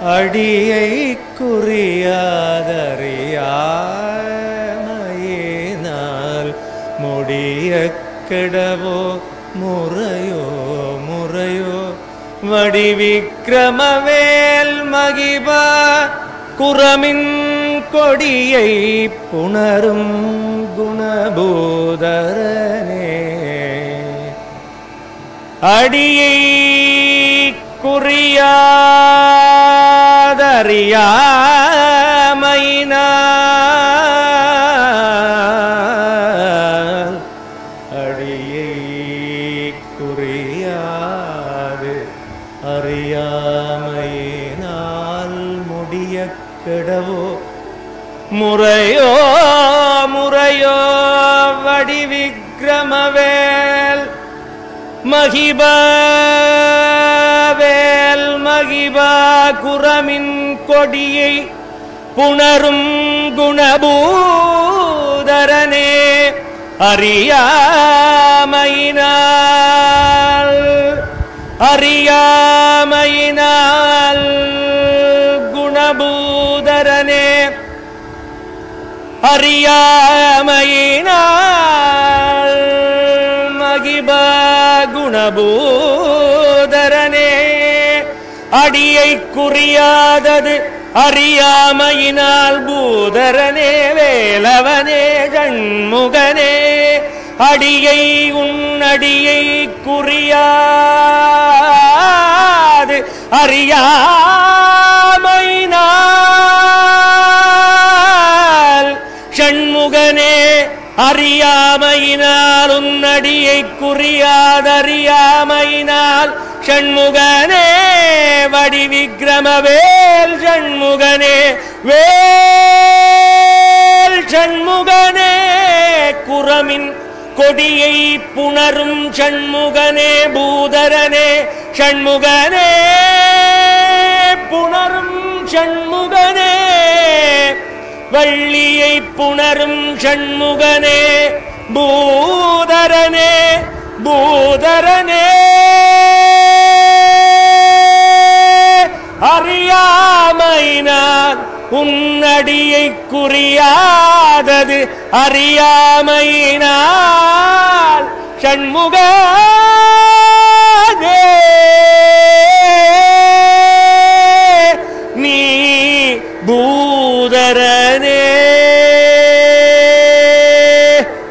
அடியை குறியாதறியாமையினால் முடிய கெடவோ முறையோ முறையோ வடிவிக்கிரமவேல் மகிபா குரமின் கொடியை புணரும் குணபூதரனே அடியை குறியாதறியாமையினால் அடியை குறியாது அறியாமையினால் முடிய கெடவோ முறையோ முறையோ வடிவிக்கிரமவேல் மகிபாவேல் மகிபா குரமின் கொடியை புணரும் குணபூதரனே அறியாமையினால் அறியாமையினால் குணபூதரனே அறியாமையினால் மகிபா குணபூதரனே அடியை குறியாதது அறியாமையினால் பூதரனே வேலவனே கண்முகனே அடியை உன்னடியை குறியாது அறியாமையினால் ஷண்முகனே அறியாமையினால் உன்னடியை குறியாதறியாமையினால் ஷண்முகனே வடிவிக்கிரமவேல் ஷண்முகனே வேல் ஷண்முகனே குரமின் கொடியை புணரும் ஷண்முகனே பூதரனே ஷண்முகனே புணரும் ஷண்முகனே வள்ளியை புணரும் ஷண்முகனே பூதரனே பூதரனே அறியாமையினால் உன்னடியை குறியாதது அறியாமையினால் ஷண்முக நீ பூதரனே